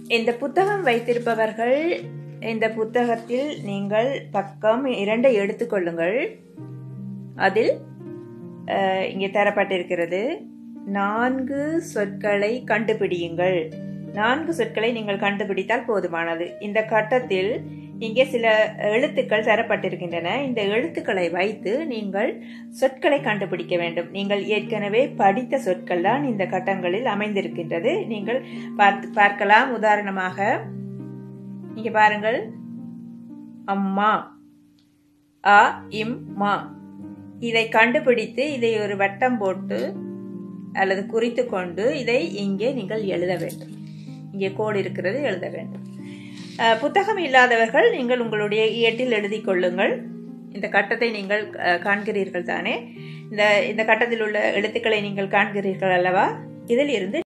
இந்த புத்தகம் வைத்திருப்பவர்கள் இந்த புத்தகத்தில் நீங்கள் பக்கம் இரண்டை எடுத்துக்கொள்ளுங்கள் அதில் அஹ், இங்கே தரப்பட்டிருக்கிறது நான்கு சொற்களை கண்டுபிடியுங்கள் நான்கு சொற்களை நீங்கள் கண்டுபிடித்தால் போதுமானது இந்த கட்டத்தில் இங்கே சில எழுத்துக்கள் தரப்பட்டிருக்கின்றன இந்த எழுத்துக்களை வைத்து நீங்கள் சொற்களை கண்டுபிடிக்க வேண்டும் நீங்கள் ஏற்கனவே படித்த சொற்கள் தான் இந்த கட்டங்களில் அமைந்திருக்கின்றது நீங்கள் பார்த்து பார்க்கலாம் உதாரணமாக இங்கே பாருங்கள் அம்மா அ இம் மா இதை கண்டுபிடித்து இதை ஒரு வட்டம் போட்டு அல்லது குறித்து கொண்டு இதை இங்கே நீங்கள் எழுத வேண்டும் இங்கே கோடு இருக்கிறது எழுத வேண்டும் அஹ், புத்தகம் இல்லாதவர்கள் நீங்கள் உங்களுடைய ஏட்டில் எழுதி கொள்ளுங்கள் இந்த கட்டத்தை நீங்கள் அஹ், காண்கிறீர்கள் தானே இந்த இந்த கட்டத்தில் உள்ள எழுத்துக்களை நீங்கள் காண்கிறீர்கள் அல்லவா இதில் இருந்து